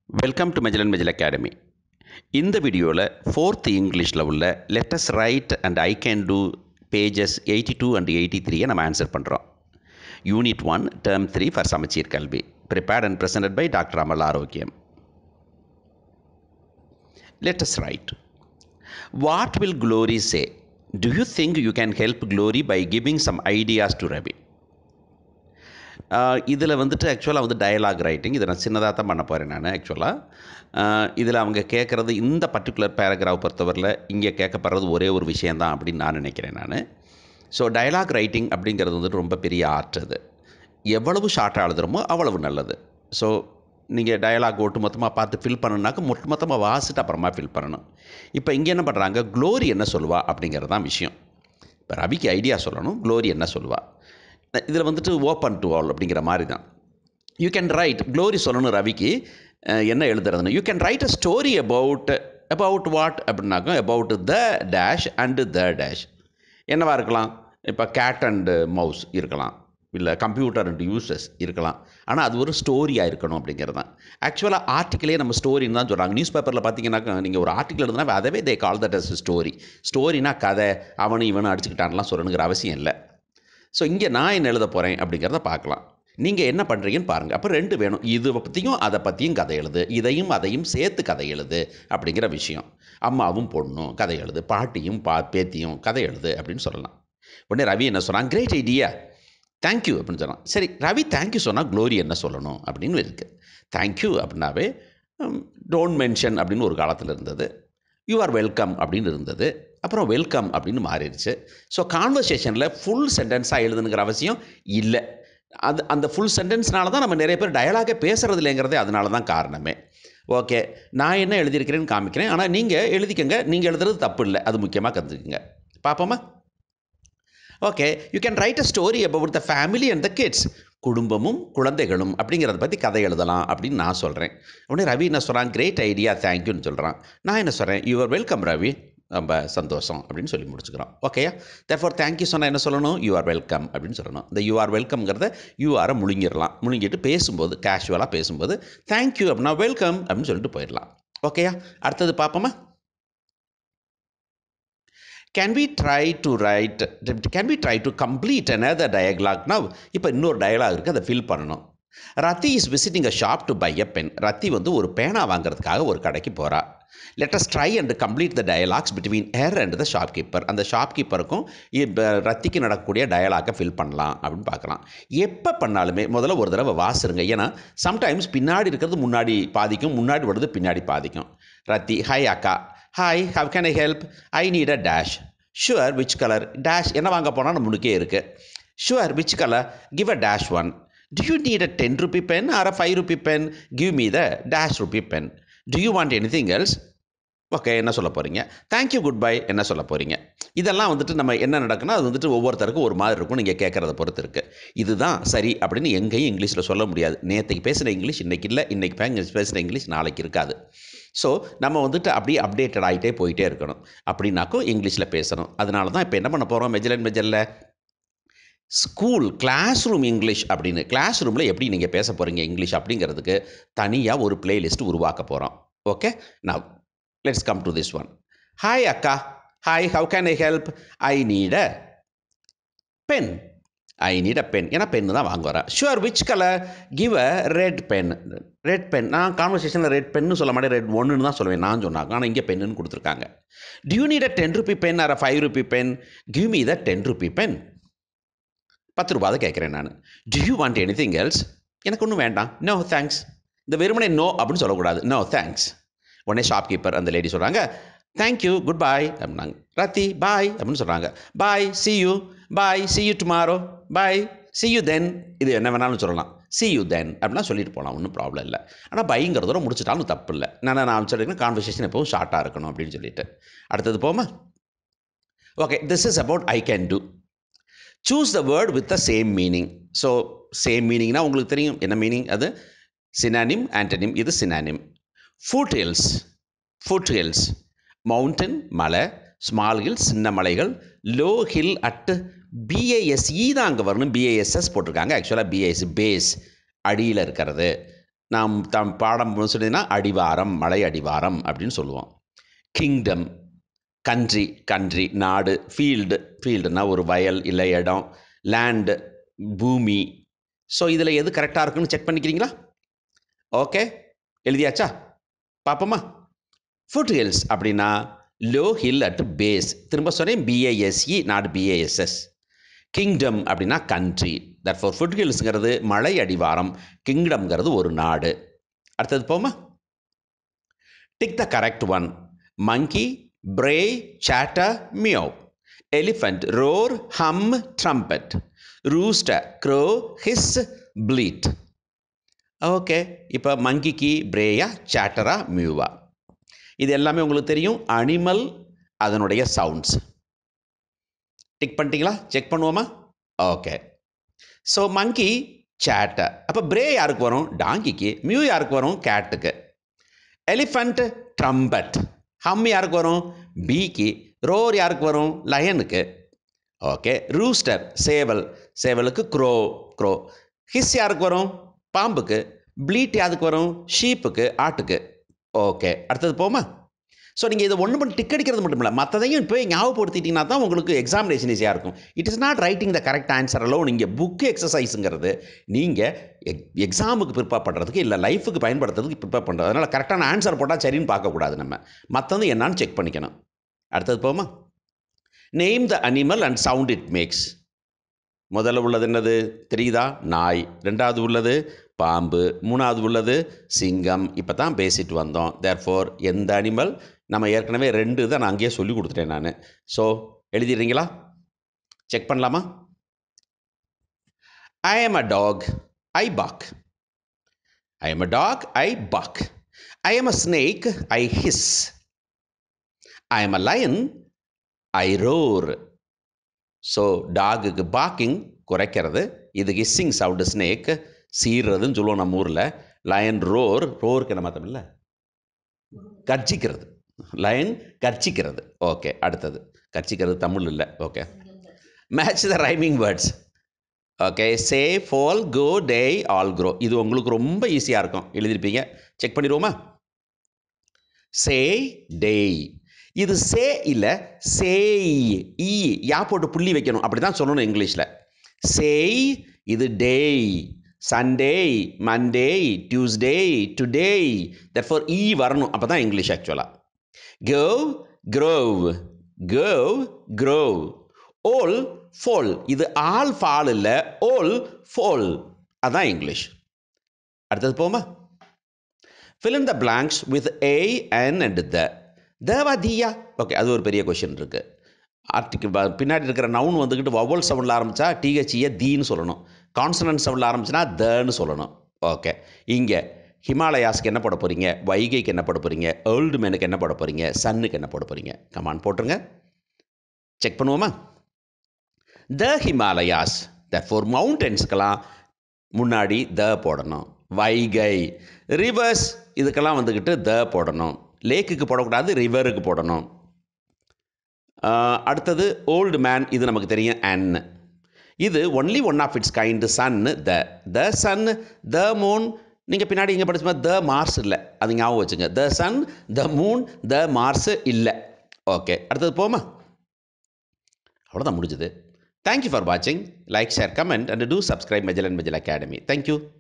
welcome to மெஜல் and மெஜல் academy இந்த வீடியோவில் ஃபோர்த் இங்கிலீஷில் உள்ள let's write and I can do pages eighty two and eighty த்ரீயை நம்ம ஆன்சர் பண்ணுறோம் unit one term three for Samacheer Kalvi prepared and presented by doctor Amal Arokiyam let's write what will Glory say to you think you can help Glory by giving some ideas to Ravi இதில் வந்துட்டு ஆக்சுவலாக வந்து dialogue writing இதை நான் சின்னதாக தான் பண்ண போகிறேன் நான் ஆக்சுவலாக இதில் அவங்க கேட்குறது இந்த பர்டிகுலர் பேராகிராஃப் பொறுத்தவரையில் இங்கே கேட்கப்படுறது ஒரே ஒரு விஷயந்தான் அப்படின்னு நான் நினைக்கிறேன் நான் ஸோ டயலாக் ரைட்டிங் அப்படிங்கிறது வந்துட்டு ரொம்ப பெரிய ஆர்ட் அது எவ்வளவு ஷார்ட்டாக எழுதுகிறோமோ அவ்வளவு நல்லது ஸோ நீங்கள் டயலாக் ஒட்டு மொத்தமாக பார்த்து ஃபில் பண்ணணுனாக்க ஒட்டு மொத்தமாக வாசிட்டு அப்புறமா ஃபில் பண்ணணும் இப்போ இங்கே என்ன பண்ணுறாங்க க்ளோரி என்ன சொல்லுவா அப்படிங்கிறது தான் விஷயம் இப்போ ரவிக்கு ஐடியா சொல்லணும் க்ளோரி என்ன சொல்லுவா இதில் வந்துட்டு ஓப்பன் டு ஆல் அப்படிங்கிற மாதிரி தான் யூ கேன் ரைட் க்ளோரி சொல்லணும் ரவிக்கு அஹ், என்ன எழுதுறதுன்னு you can write a story about about what அப்படின்னாக்கா about the dash and the dash என்னவா இருக்கலாம் இப்போ கேட் அண்டு மவுஸ் இருக்கலாம் இல்லை கம்ப்யூட்டர் அண்ட் யூசஸ் இருக்கலாம் ஆனால் அது ஒரு ஸ்டோரியாக இருக்கணும் அப்படிங்கிறது தான் ஆக்சுவலாக ஆர்டிக்கிளே நம்ம ஸ்டோரின்னு தான் சொல்கிறாங்க நியூஸ் பேப்பரில் பார்த்தீங்கன்னாக்கா நீங்கள் ஒரு ஆர்டிக்கல் எழுதுனா அதவே they call that as story ஸ்டோரினா கதை அவனு இவனு அடிச்சுக்கிட்டான்லாம் சொல்லணுங்கிற அவசியம் இல்லை ஸோ இங்கே நான் என்ன எழுத போகிறேன் அப்படிங்கிறத பார்க்கலாம் நீங்கள் என்ன பண்ணுறீங்கன்னு பாருங்கள் அப்போ ரெண்டு வேணும் இது பற்றியும் அதை பற்றியும் கதை எழுது இதையும் அதையும் சேர்த்து கதை எழுது அப்படிங்கிற விஷயம் அம்மாவும் பொண்ணும் கதை எழுது பாட்டியும் பா பேத்தியும் கதை எழுது அப்படின்னு சொல்லலாம் உடனே ரவி என்ன சொன்னான் கிரேட் ஐடியா தேங்க்யூ அப்படின்னு சொன்னான் சரி ரவி தேங்க்யூ சொன்னால் க்ளோரி என்ன சொல்லணும் அப்படின்னு இருக்குது தேங்க்யூ அப்படின்னாவே டோன்ட் மென்ஷன் அப்படின்னு ஒரு காலத்தில் இருந்தது யூ ஆர் வெல்கம் அப்படின்னு இருந்தது அப்புறம் வெல்கம் அப்படின்னு மாறிடுச்சு ஸோ கான்வர்சேஷனில் ஃபுல் சென்டென்ஸாக எழுதுனுங்கிற அவசியம் இல்லை அது அந்த ஃபுல் சென்டென்ஸ்னால தான் நம்ம நிறைய பேர் டயலாகே பேசுறது இல்லைங்கிறதே அதனால தான் காரணமே ஓகே நான் என்ன எழுதியிருக்கிறேன்னு காமிக்கிறேன் ஆனால் நீங்கள் எழுதிக்கங்க நீங்கள் எழுதுறது தப்பு இல்லை அது முக்கியமாக கற்றுக்குங்க பார்ப்போமா okay you can write a story about the family and the kids குடும்பமும் குழந்தைகளும் அப்படிங்கிறத பற்றி கதை எழுதலாம் அப்படின்னு நான் சொல்கிறேன் உடனே ரவி என்ன சொல்கிறான் கிரேட் ஐடியா தேங்க்யூன்னு சொல்கிறான் நான் என்ன சொல்கிறேன் யூஆர் வெல்கம் ரவி ரொம்ப சந்தோஷம் அப்படின்னு சொல்லி முடிச்சுக்கிறோம் ஓகேயா தேர்ஃபார் தேங்க்யூ சொன்னால் என்ன சொல்லணும் யூ ஆர் வெல்கம் அப்படின்னு சொல்லணும் இந்த யூ ஆர் வெல்கம்ங்கிறத யூ ஆரை முழுங்கிடலாம் முழுங்கிட்டு பேசும்போது கேஷுவலாக பேசும்போது தேங்க்யூ அப்படின்னா வெல்கம் அப்படின்னு சொல்லிட்டு போயிடலாம் ஓகேயா அடுத்தது பார்ப்போமா can we try to write can we try to complete another dialogue now இப்போ இன்னொரு டயலாக் இருக்குது அதை ஃபில் பண்ணணும் Rathi is visiting a shop to buy a pen Rathi வந்து ஒரு பேனா வாங்குறதுக்காக ஒரு கடைக்கு போகிறா let's try and complete the dialogues between her and the shopkeeper அந்த ஷாப்கீப்பருக்கும் இப்போ ரத்திக்கு நடக்கக்கூடிய டயலாக்கை ஃபில் பண்ணலாம் அப்படின்னு பார்க்கலாம் எப்போ பண்ணாலுமே முதல்ல ஒரு தடவை வாசிருங்க ஏன்னா சம்டைம்ஸ் பின்னாடி இருக்கிறது முன்னாடி பாதிக்கும் முன்னாடி வருது பின்னாடி பாதிக்கும் ரத்தி ஹாய் அக்கா hi how can I help I need a dash sure which colour dash என்ன வாங்க போனால் நம்மளுக்கே இருக்குது sure which colour give a dash one do you need a ten rupee pen or a five rupee pen give me the dash rupee pen do you want anything else okay என்ன சொல்ல போகிறீங்க thank you good bye என்ன சொல்ல போகிறீங்க இதெல்லாம் வந்துட்டு நம்ம என்ன நடக்குன்னா அது வந்துட்டு ஒவ்வொருத்தருக்கும் ஒரு மாதிரி இருக்கும் நீங்கள் கேட்குறத பொறுத்து இருக்குது இதுதான் சரி அப்படின்னு எங்கேயும் இங்கிலீஷில் சொல்ல முடியாது நேற்றுக்கு பேசுகிற இங்கிலீஷ் இன்றைக்கி இல்லை இன்றைக்கி பேசுகிற இங்கிலீஷ் நாளைக்கு இருக்காது ஸோ நம்ம வந்துட்டு அப்படியே அப்டேட்டட் ஆகிட்டே போயிட்டே இருக்கணும் அப்படின்னாக்கும் இங்கிலீஷில் பேசணும் அதனால தான் இப்போ என்ன பண்ண போகிறோம் மெஜல் அண்ட் மெஜலில் ஸ்கூல் கிளாஸ் ரூம் இங்கிலீஷ் அப்படின்னு கிளாஸ் ரூமில் எப்படி நீங்கள் பேச போகிறீங்க இங்கிலீஷ் அப்படிங்கிறதுக்கு தனியாக ஒரு பிளேலிஸ்ட் உருவாக்க போகிறோம் ஓகே நான் let's come to this one hi அக்கா hi how can I help I need a pen I need a pen ஏன்னா பென் தான் வாங்க வரேன் sure which colour give a red pen red pen நான் கான்வர்சேஷனில் ரெட் பென்னு சொல்ல மாட்டேன் red ஒன்றுன்னு தான் சொல்லுவேன் நான் சொன்னாங்க ஆனால் இங்கே பென்னுன்னு கொடுத்துருக்காங்க do you need a ten rupee pen or a five rupee pen give me the ten rupee pen பத்து ரூபா தான் கேட்குறேன் நான் do you want anything else எனக்கு ஒன்றும் வேண்டாம் நோ தேங்க்ஸ் இந்த வெறுமனே நோ அப்படின்னு சொல்லக்கூடாது நோ தேங்க்ஸ் உடனே ஷாப்கீப்பர் அந்த லேடி சொல்கிறாங்க தேங்க்யூ குட் பாய் அப்படின்னாங்க ரத்தி பாய் அப்படின்னு சொல்கிறாங்க bye see you bye see you tomorrow bye see you then இது என்ன வேணாலும் சொல்லலாம் சி யூ தென் அப்படிலாம் சொல்லிட்டு போகலாம் ஒன்றும் ப்ராப்ளம் இல்லை ஆனால் பைங்கிறதோட முடிச்சிட்டாலும் தப்பு இல்லை நான் நான் சொல்லியிருக்கேன் கான்வர்சேஷன் எப்பவும் ஷார்ட்டாக இருக்கணும் அப்படின்னு சொல்லிட்டு அடுத்தது போமா okay this is about I can do choose the word with the same meaning so same மீனிங்னா உங்களுக்கு தெரியும் என்ன மீனிங் அது சினானிம் ஆண்டனிம் இது synonym foothills foothills mountain மலை ஸ்மால் ஹில் சின்ன மலைகள் லோ ஹில் அட் பிஏஎஸ்இ தான் அங்கே வரணும் பிஏஎஸ்எஸ் போட்டிருக்காங்க ஆக்சுவலாக பிஏஎஸ் பேஸ் அடியில் இருக்கிறது நாம் தம் பாடம் சொன்னீங்கன்னா அடிவாரம் மலை அடிவாரம் அப்படின்னு சொல்லுவோம் கிங்டம் கண்ட்ரி கண்ட்ரி நாடு ஃபீல்டு ஃபீல்டுனா ஒரு வயல் இல்லை இடம் லேண்டு பூமி ஸோ இதில் எது கரெக்டாக இருக்குன்னு செக் பண்ணிக்கிறீங்களா ஓகே எழுதியாச்சா பார்ப்போமா ஃபுட் ஹில்ஸ் அப்படின்னா லோ ஹில் அட் பேஸ் திரும்ப சொன்னேன் பிஏஎஸ்இ நாட் பிஏஎஸ்எஸ் கிங்டம் அப்படின்னா கண்ட்ரி தட் ஃபார் ஃபுட் ஹில்ஸுங்கிறது மலை அடிவாரம் கிங்டம்ங்கிறது ஒரு நாடு அடுத்தது போமா tick the correct one monkey bray chatter meow elephant roar hum trumpet rooster crow hiss bleat okay இப்போ மங்கிக்கு பிரேயா சாட்டரா மியூவா இது எல்லாமே உங்களுக்கு தெரியும் அனிமல் அதனுடைய சவுண்ட்ஸ் டிக் பண்ணிட்டீங்களா செக் பண்ணுவோமா ஓகே ஸோ மங்கி சேட்டை அப்போ பிரே யாருக்கு வரும் டாங்கிக்கு மியூ யாருக்கு வரும் கேட்டுக்கு எலிஃபண்ட் ட்ரம்பட் ஹம் யாருக்கு வரும் பீக்கு ரோர் யாருக்கு வரும் லயனுக்கு ஓகே ரூஸ்டர் சேவல் சேவலுக்கு க்ரோ க்ரோ ஹிஸ் யாருக்கு வரும் பாம்புக்கு ப்ளீட் யாருக்கு வரும் ஷீப்புக்கு ஆட்டுக்கு ஓகே அடுத்தது போமா ஸோ நீங்கள் இதை ஒன்று மட்டும் டிக் அடிக்கிறது மட்டும் இல்லை மற்றதையும் இப்போ ஞாபகப்படுத்திட்டீங்கன்னா தான் உங்களுக்கு எக்ஸாமினேஷன் ஈஸியாக இருக்கும் it is not writing the correct answer அளவு நீங்கள் புக்கு எக்ஸசைஸுங்கிறது நீங்கள் எக் எக்ஸாமுக்கு ப்ரிப்பேர் பண்ணுறதுக்கு இல்லை லைஃபுக்கு பயன்படுத்துறதுக்கு ப்ரிப்பேர் பண்ணுறது அதனால் கரெக்டான ஆன்சர் போட்டால் சரின்னு பார்க்கக்கூடாது நம்ம மற்றது என்னான்னு செக் பண்ணிக்கணும் அடுத்தது போமா name the animal and sound it makes முதல்ல உள்ளது என்னது தெரியுதா நாய் ரெண்டாவது உள்ளது பாம்பு மூணாவது உள்ளது சிங்கம் இப்போ தான் பேசிட்டு வந்தோம் தேர்ஃபோர் எந்த அனிமல் நம்ம ஏற்கனவே ரெண்டு தான் நான் அங்கேயே சொல்லி கொடுத்துட்டேன் நான் ஸோ எழுதிடுறீங்களா செக் பண்ணலாமா I am a dog I bark I am a dog I bark I am a snake I hiss I am a lion I roar so டாகுக்கு பாக்கிங் குறைக்கிறது இது ஹிஸ்ஸிங் சவுண்டு ஸ்னேக் சீர்றதுன்னு சொல்லுவோம் நம்ம ஊரில் line roar ரோருக்கு என்ன மாற்றமில்ல கர்ச்சிக்கிறது line கர்ச்சிக்கிறது okay அடுத்தது கர்ச்சிக்கிறது தமிழ் இல்லை okay match the rhyming words okay say fall go day all crow இது உங்களுக்கு ரொம்ப ஈஸியாக இருக்கும் எழுதியிருப்பீங்க செக் பண்ணிடுவோமா சே டே இது சே இல்லை சேய் ஈ யா போட்டு புள்ளி வைக்கணும் அப்படி தான் சொல்லணும் இங்கிலீஷில் சேய் இது day Sunday Monday Tuesday today that for E வரணும் அப்போ தான் இங்கிலீஷ் ஆக்சுவலாக கவ் க்ரோவ் கவ் க்ரோவ் ஓல் ஃபோல் இது ஆல் ஃபால் இல்லை ஓல் ஃபோல் அதான் இங்கிலீஷ் அடுத்தது போமா fill in the blanks with a n and the தேவா தீயா ஓகே அது ஒரு பெரிய கொஷின் இருக்குது ஆர்டிக்கு பின்னாடி இருக்கிற நவுன் வந்துக்கிட்டு வவல் சவுண்டில் ஆரம்பித்தா டிஹெச்இயை தீன்னு சொல்லணும் கான்சனன்ட் சவுண்டில் ஆரம்பிச்சுன்னா தன்னு சொல்லணும் ஓகே இங்கே ஹிமாலயாஸ்க்கு என்ன போட போகிறீங்க வைகைக்கு என்ன போட போகிறீங்க ஓல்டு மேனுக்கு என்ன போட போகிறீங்க சன்னுக்கு என்ன போட போகிறீங்க கமான் போட்டுருங்க செக் பண்ணுவோமா த ஹிமாலயாஸ் த ஃபோர் மவுண்டன்ஸ்க்கெல்லாம் முன்னாடி த போடணும் வைகை ரிவர்ஸ் இதுக்கெல்லாம் வந்துக்கிட்டு த போடணும் லேக்குக்கு போடக்கூடாது ரிவருக்கு போடணும் ஆஹ், அடுத்தது ஓல்டு மேன் இது நமக்கு தெரியும் அன் இது only one of it's kind sun the the sun the moon நீங்கள் பின்னாடி இங்கே படிச்சுமா த மார்ஸ் இல்லை அது ஞாபகம் வச்சுங்க the sun the moon the Mars இல்லை ஓகே அடுத்தது போமா அவ்வளோதான் முடிஞ்சது தேங்க்யூ ஃபார் வாட்சிங் like share comment and do subscribe Mejal and மெஜல் Academy thank you